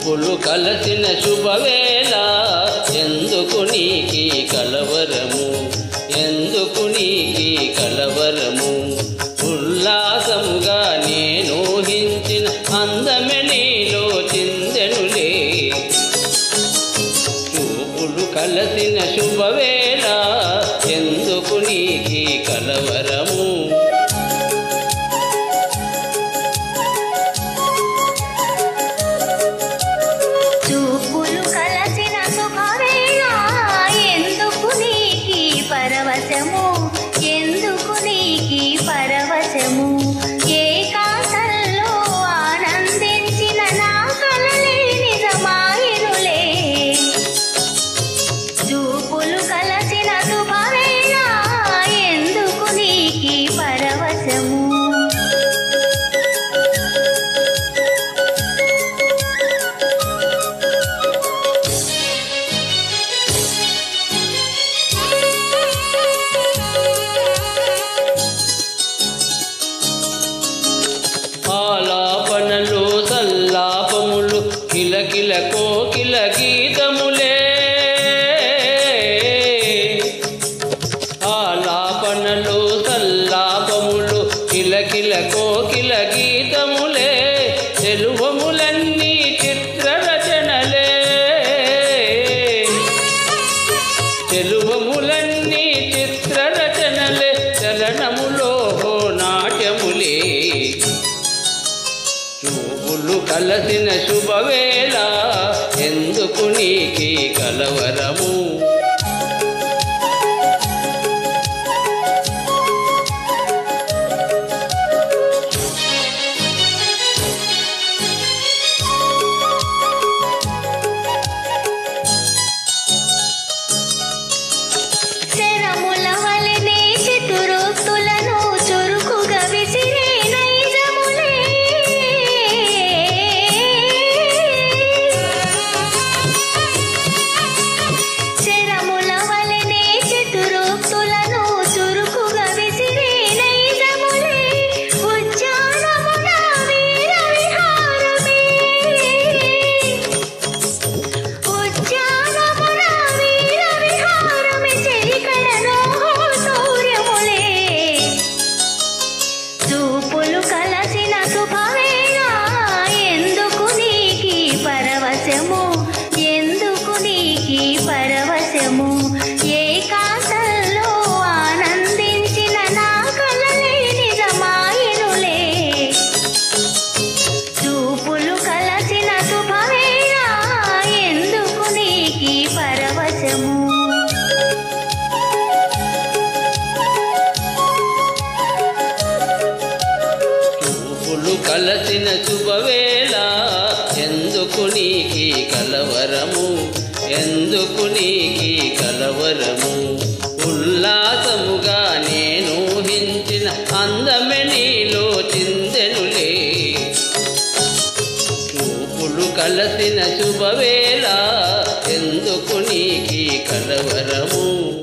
చూపులు కలసిన శుభవేళ ఎందుకు నీకి కలవరము ఎందుకు నీకి కలవరము ఉల్లాసముగా నేను హించిన అందమె నీలో చిందెనులే చూపులు కలసిన శుభవేళ ఎందుకు నీకి కలవరము చూపులు కలసిన శుభవేళ ఎందుకు నీకి పరవశము ఎందుకు నీకి పరవశము ఏకాంతంలో ఆనందించిన నా కలలే నిజమాయినులే చూపులు కలసిన శుభవేళ ఎందుకు నీకి పరవశము ఆలాపనలు సల్లాపములు కిలకిల కోకిల గీతములే ఆలాపనలు సల్లాపములు కిలకిల కోకిల గీతములే తెలువములన్నీ చిత్రరచనలే తెలువములన్నీ చిత్రరచనలే చలనములో నాట్యములే చూపులు కలసిన శుభవేళ ఎందుకు నీకి కలవరము శరముల వలెనే చితురుక్తులను చురుకుగా విసిరే నైజములే శరముల వలెనే చితురుక్తులను చురుకుగా విసిరే నైజములే ఉద్యానమున వీర విహారమే ఉద్యానమున వీర విహారమి చెలికడలో సౌర్యములే చూపులు కలసిన శుభవేళ ఎందుకు నీకి పరవశము ఎందుకు నీకి పరవశము ఏకాంతంలో ఆనందించిన నా కలలే నిజమాయినులే చూపులు కలసిన శుభవేళ ఎందుకు నీకి పరవశము చూపులు కలసిన శుభవేళ ఎందుకు నీకి కలవరము ఎందుకు నీకి కలవరము ఉల్లాసముగా నేను హించిన అందమె నీలో చిందెనులే చూపులు కలసిన శుభవేళ ఎందుకు నీకి కలవరము